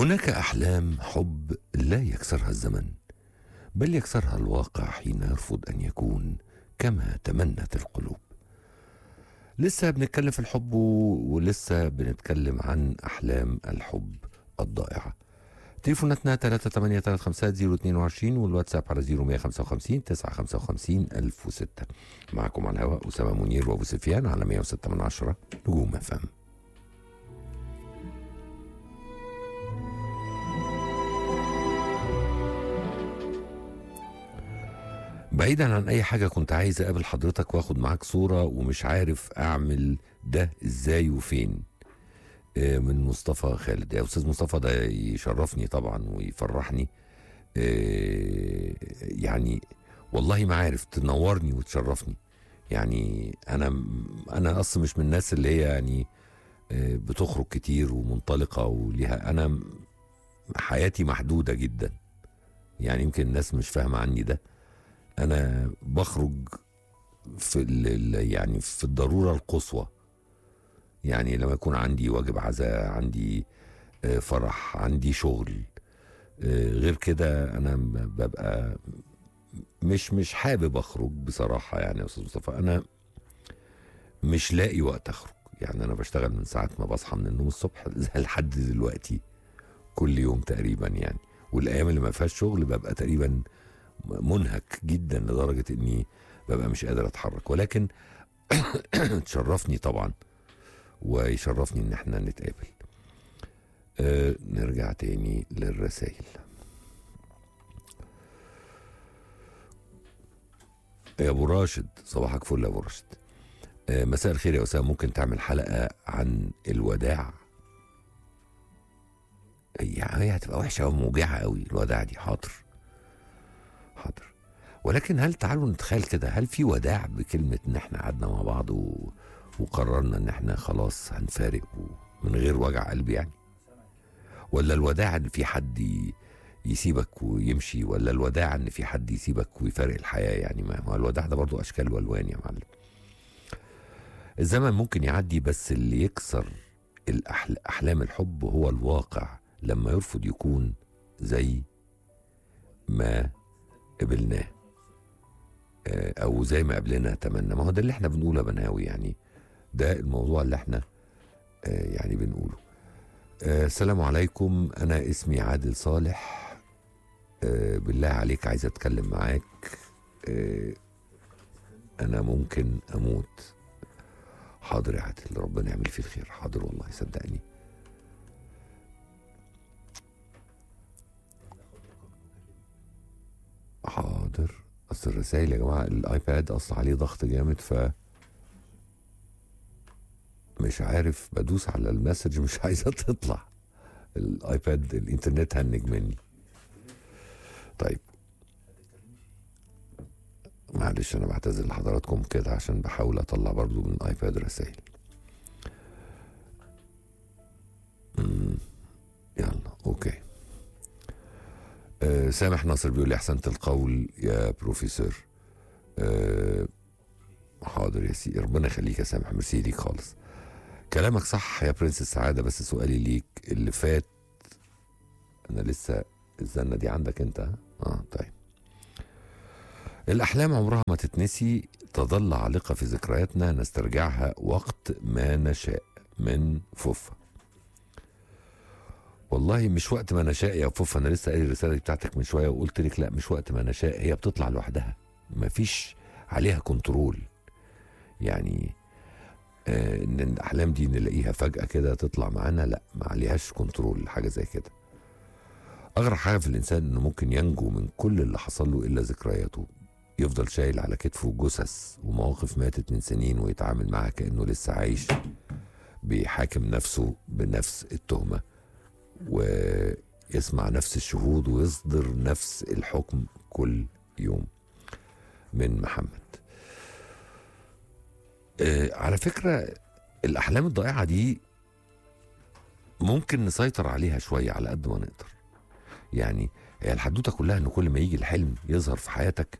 هناك احلام حب لا يكسرها الزمن بل يكسرها الواقع حين يرفض ان يكون كما تمنت القلوب لسه بنتكلم في الحب و- ولسه بنتكلم عن احلام الحب الضائعه تليفوناتنا 3835022 والواتساب على 0155 955 1006 معكم على الهواء أسامة منير وأبو سفيان على 106 من عشرة نجوم فم بعيدا عن اي حاجه كنت عايز اقابل حضرتك واخد معاك صوره ومش عارف اعمل ده ازاي وفين آه، من مصطفى خالد يا استاذ مصطفى ده يشرفني طبعا ويفرحني آه، يعني والله ما عارف تنورني وتشرفني يعني انا انا اصلا مش من الناس اللي هي يعني آه، بتخرج كتير ومنطلقه وليها انا حياتي محدوده جدا يعني يمكن الناس مش فاهمه عني ده انا بخرج في ال- ال- يعني في الضروره القصوى يعني لما يكون عندي واجب عزاء عندي آه، فرح عندي شغل آه، غير كده انا ب- ببقى مش مش حابب اخرج بصراحه يعني يا استاذ مصطفى انا مش لاقي وقت اخرج يعني انا بشتغل من ساعه ما بصحى من النوم الصبح لحد دلوقتي كل يوم تقريبا يعني والايام اللي ما فيهاش شغل ببقى تقريبا منهك جدا لدرجه اني ببقى مش قادر اتحرك ولكن تشرفني طبعا ويشرفني ان احنا نتقابل أه نرجع تاني للرسائل يا ابو راشد صباحك فل يا ابو راشد أه مساء الخير يا اسامه ممكن تعمل حلقه عن الوداع هي هي هتبقى وحشه وموجعه قوي الوداع دي حاضر حاضر ولكن هل تعالوا نتخيل كده هل في وداع بكلمه ان احنا قعدنا مع بعض و... وقررنا ان احنا خلاص هنفارق من غير وجع قلب يعني ولا الوداع ان في حد ي- يسيبك ويمشي ولا الوداع ان في حد يسيبك ويفارق الحياه يعني ما ما هو الوداع ده برضو اشكال والوان يا معلم الزمن ممكن يعدي بس اللي يكسر الأحل... احلام الحب هو الواقع لما يرفض يكون زي ما قبلناه آه، او زي ما قبلنا اتمنى ما هو ده اللي احنا بنقوله يا بناوي يعني ده الموضوع اللي احنا آه، يعني بنقوله آه، السلام عليكم انا اسمي عادل صالح آه، بالله عليك عايز اتكلم معاك آه، انا ممكن اموت حاضر يا عادل ربنا يعمل فيه الخير حاضر والله صدقني حاضر اصل الرسائل يا جماعه الايباد اصل عليه ضغط جامد ف مش عارف بدوس على المسج مش عايزه تطلع الايباد الانترنت هنج مني طيب معلش انا بعتذر لحضراتكم كده عشان بحاول اطلع برضو من الايباد رسائل أمم، يلا اوكي آه سامح ناصر بيقول لي احسنت القول يا بروفيسور آه حاضر يا سيدي ربنا يخليك يا سامح ميرسي ليك خالص كلامك صح يا برنس السعادة بس سؤالي ليك اللي فات أنا لسه الزنة دي عندك أنت ها؟ آه طيب الأحلام عمرها ما تتنسي تظل عالقة في ذكرياتنا نسترجعها وقت ما نشاء من فوفا والله مش وقت ما نشاء يا فوفا أنا لسه قايل الرسالة دي بتاعتك من شوية وقلت لك لا مش وقت ما نشاء هي بتطلع لوحدها مفيش عليها كنترول يعني آه، ان الاحلام دي نلاقيها فجاه كده تطلع معانا لا ما عليهاش كنترول حاجه زي كده اغرب حاجه في الانسان انه ممكن ينجو من كل اللي حصل له الا ذكرياته يفضل شايل على كتفه جثث ومواقف ماتت من سنين ويتعامل معاها كانه لسه عايش بيحاكم نفسه بنفس التهمه ويسمع نفس الشهود ويصدر نفس الحكم كل يوم من محمد آه، على فكرة الأحلام الضائعة دي ممكن نسيطر عليها شوية على قد ما نقدر يعني هي الحدوتة كلها إن كل ما يجي الحلم يظهر في حياتك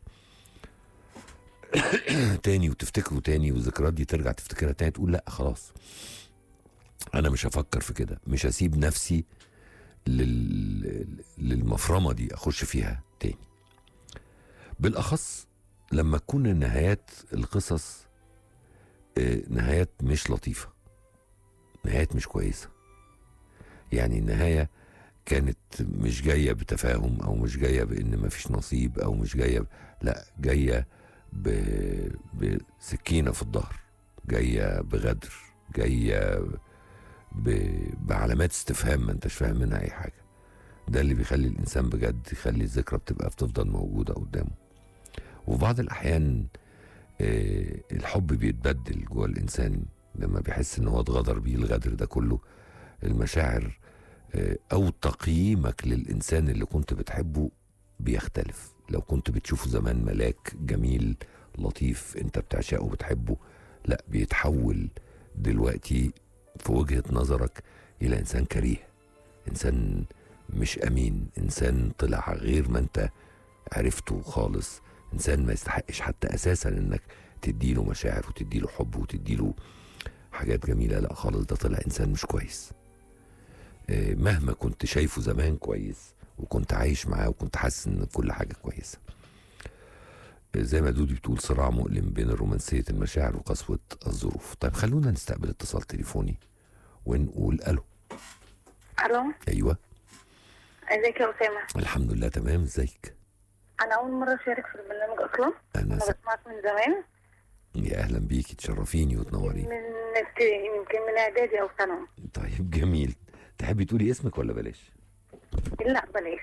تاني وتفتكره تاني والذكريات دي ترجع تفتكرها تاني تقول لا خلاص أنا مش هفكر في كده مش هسيب نفسي لل... للمفرمه دي اخش فيها تاني بالاخص لما تكون النهايات القصص آه، نهايات مش لطيفه نهايات مش كويسه يعني النهايه كانت مش جايه بتفاهم او مش جايه بان مفيش نصيب او مش جايه ب... لا جايه ب... بسكينه في الظهر جايه بغدر جايه ب... بعلامات استفهام ما انتش فاهم منها اي حاجه ده اللي بيخلي الانسان بجد يخلي الذكرى بتبقى بتفضل موجوده قدامه وفي بعض الاحيان آه، الحب بيتبدل جوه الانسان لما بيحس ان هو اتغدر بيه الغدر ده كله المشاعر آه، او تقييمك للانسان اللي كنت بتحبه بيختلف لو كنت بتشوفه زمان ملاك جميل لطيف انت بتعشقه وبتحبه لا بيتحول دلوقتي في وجهة نظرك الى انسان كريه انسان مش امين انسان طلع غير ما انت عرفته خالص انسان ما يستحقش حتى اساسا انك تديله مشاعر وتديله حب وتديله حاجات جميله لا خالص ده طلع انسان مش كويس آه، مهما كنت شايفه زمان كويس وكنت عايش معاه وكنت حاسس ان كل حاجه كويسه آه، زي ما دودي بتقول صراع مؤلم بين رومانسيه المشاعر وقسوه الظروف طيب خلونا نستقبل اتصال تليفوني ونقول الو الو ايوه ازيك يا اسامه الحمد لله تمام ازيك انا اول مره اشارك في البرنامج اصلا انا انا س... بسمعك من زمان يا اهلا بيكي تشرفيني وتنوريني من يمكن من اعدادي او ثانوي طيب جميل تحبي تقولي اسمك ولا بلاش لا بلاش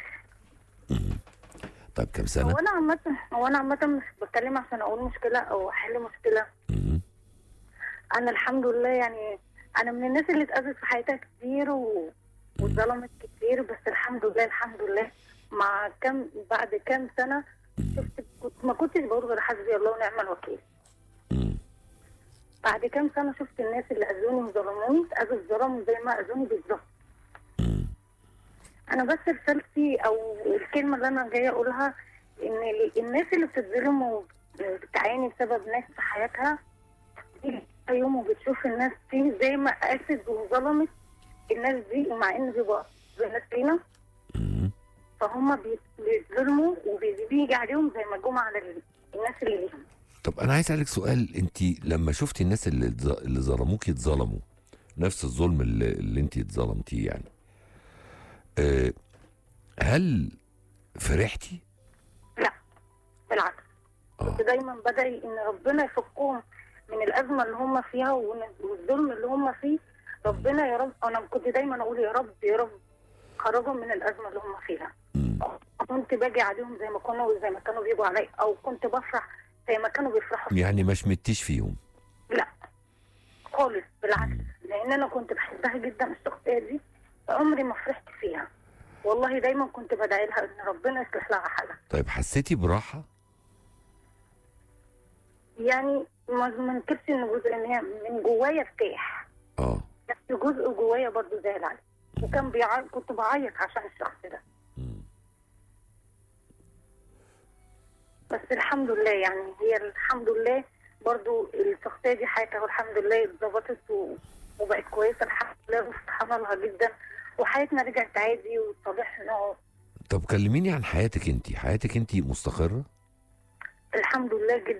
طيب كم سنه هو انا عامه هو انا عامه مش بتكلم عشان اقول مشكله او احل مشكله مم. انا الحمد لله يعني انا من الناس اللي اتاذت في حياتها كتير و... واتظلمت كتير بس الحمد لله الحمد لله مع كم بعد كام سنه شفت كنت ما كنتش بقول غير حسبي الله ونعم الوكيل مم. بعد كام سنه شفت الناس اللي اذوني وظلموني اتاذوا ظلموا زي ما اذوني بالظبط مم. انا بس رسالتي او الكلمه اللي انا جايه اقولها ان ال- الناس اللي بتتظلم وبتعاني بسبب ناس في حياتها بتيجي يوم وبتشوف الناس دي زي ما قاست وظلمت الناس دي ومع ان بيبقى زي الناس فينا مم. فهم بي- بيتظلموا وبيجي عليهم زي ما جم على ال- الناس اللي ليهم طب انا عايز اسالك سؤال انت لما شفتي الناس اللي اتظ- اللي ظلموكي اتظلموا نفس الظلم اللي, اللي انت اتظلمتيه يعني أه هل فرحتي لا بالعكس اه كنت دايما بدعي ان ربنا يفكهم من الازمه اللي هم فيها وإن- والظلم اللي هم فيه ربنا يا رب انا كنت دايما اقول يا رب يا رب خرجهم من الازمه اللي هم فيها مم. كنت باجي عليهم زي ما كانوا زي ما كانوا بيجوا عليا او كنت بفرح زي ما كانوا بيفرحوا يعني ما شمتيش فيهم لا خالص بالعكس لان انا كنت بحبها جدا الشخصيه دي عمري ما فرحت فيها والله دايما كنت بدعي لها ان ربنا يصلح لها حالها طيب حسيتي براحه يعني ما ما انكرش ان جزء ان هي من جوايا ارتاح اه بس جزء جوايا برضه زعل عليه وكان بيعيط كنت بعيط عشان الشخص ده مم. بس الحمد لله يعني هي الحمد لله برضه الشخصيه دي حياتها والحمد لله اتظبطت و- وبقت كويسه الحمد لله وفرحانه لها جدا وحياتنا رجعت عادي وصالحنا طب كلميني عن حياتك انت حياتك انت مستقره الحمد لله جدا